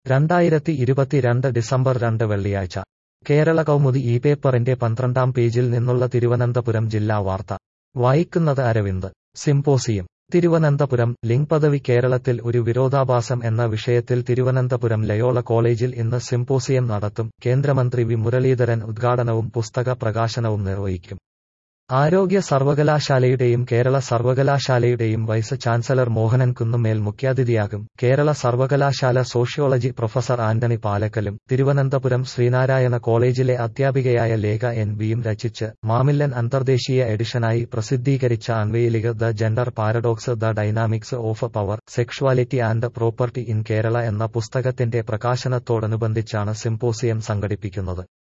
രണ്ടായിരത്തി ഇരുപത്തിരണ്ട് ഡിസംബർ രണ്ട് വെള്ളിയാഴ്ച കേരള കൗമുദി ഈ പേപ്പറിന്റെ പന്ത്രണ്ടാം പേജിൽ നിന്നുള്ള തിരുവനന്തപുരം ജില്ലാ വാർത്ത വായിക്കുന്നത് അരവിന്ദ് സിംപോസിയം തിരുവനന്തപുരം ലിംഗ് പദവി കേരളത്തിൽ ഒരു വിരോധാഭാസം എന്ന വിഷയത്തിൽ തിരുവനന്തപുരം ലയോള കോളേജിൽ ഇന്ന് സിംപോസിയം നടത്തും കേന്ദ്രമന്ത്രി വി മുരളീധരൻ ഉദ്ഘാടനവും പുസ്തക പ്രകാശനവും നിർവഹിക്കും ആരോഗ്യ സർവകലാശാലയുടെയും കേരള സർവകലാശാലയുടെയും വൈസ് ചാൻസലർ മോഹനൻ കുന്നുമേൽ മുഖ്യാതിഥിയാകും കേരള സർവകലാശാല സോഷ്യോളജി പ്രൊഫസർ ആന്റണി പാലക്കലും തിരുവനന്തപുരം ശ്രീനാരായണ കോളേജിലെ അധ്യാപികയായ ലേഖ എൻ വിയും രചിച്ച് മാമില്ലൻ അന്തർദേശീയ എഡിഷനായി പ്രസിദ്ധീകരിച്ച unveiling the gender paradox the dynamics of power sexuality and property in Kerala എന്ന പുസ്തകത്തിന്റെ പ്രകാശനത്തോടനുബന്ധിച്ചാണ് സിംപോസിയം സംഘടിപ്പിക്കുന്നത്